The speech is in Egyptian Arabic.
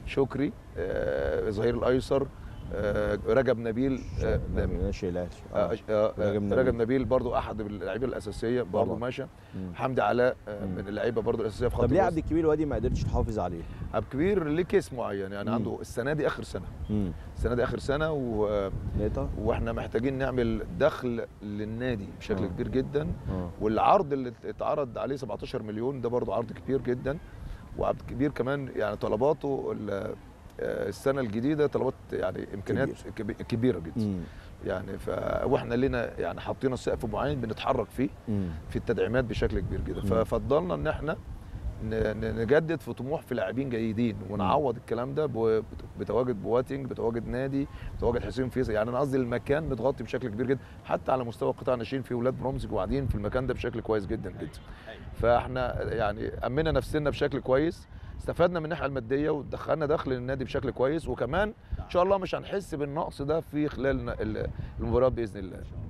شكري آه، ظهير الايسر آه، رجب نبيل آه، ماشي لا آه، آه، رجب رجب, نبيل. رجب نبيل برضو احد اللعيبه الاساسيه برضو طبعا. ماشي مم. حمدي علاء آه، مم. من اللعيبه برضو الاساسيه في خط طب ليه الوسط. عبد الكبير وادي ما قدرتش تحافظ عليه؟ عبد الكبير ليه كيس معين يعني مم. عنده السنه دي اخر سنه امم السنه دي اخر سنه و... نقطه واحنا محتاجين نعمل دخل للنادي بشكل آه. كبير جدا اه والعرض اللي اتعرض عليه 17 مليون ده برضو عرض كبير جدا وعبد الكبير كمان يعني طلباته ال- آه، السنه الجديده طلبات يعني امكانيات كبي- كبيره جدا امم يعني ف واحنا لنا يعني حاطين سقف معين بنتحرك فيه امم في التدعيمات بشكل كبير جدا مم. ففضلنا ان احنا ن- ن- نجدد في طموح في لاعبين جيدين ونعوض الكلام ده ب- بتواجد بواتنج بتواجد نادي بتواجد حسين فيصل يعني انا قصدي المكان متغطي بشكل كبير جدا حتى على مستوى قطاع الناشئين في ولاد برومسك وقاعدين في المكان ده بشكل كويس جدا جدا فاحنا يعني امنا نفسنا بشكل كويس استفدنا من الناحيه الماديه ودخلنا دخل للنادي بشكل كويس وكمان ان شاء الله مش هنحس بالنقص ده في خلال ال- المباراه باذن الله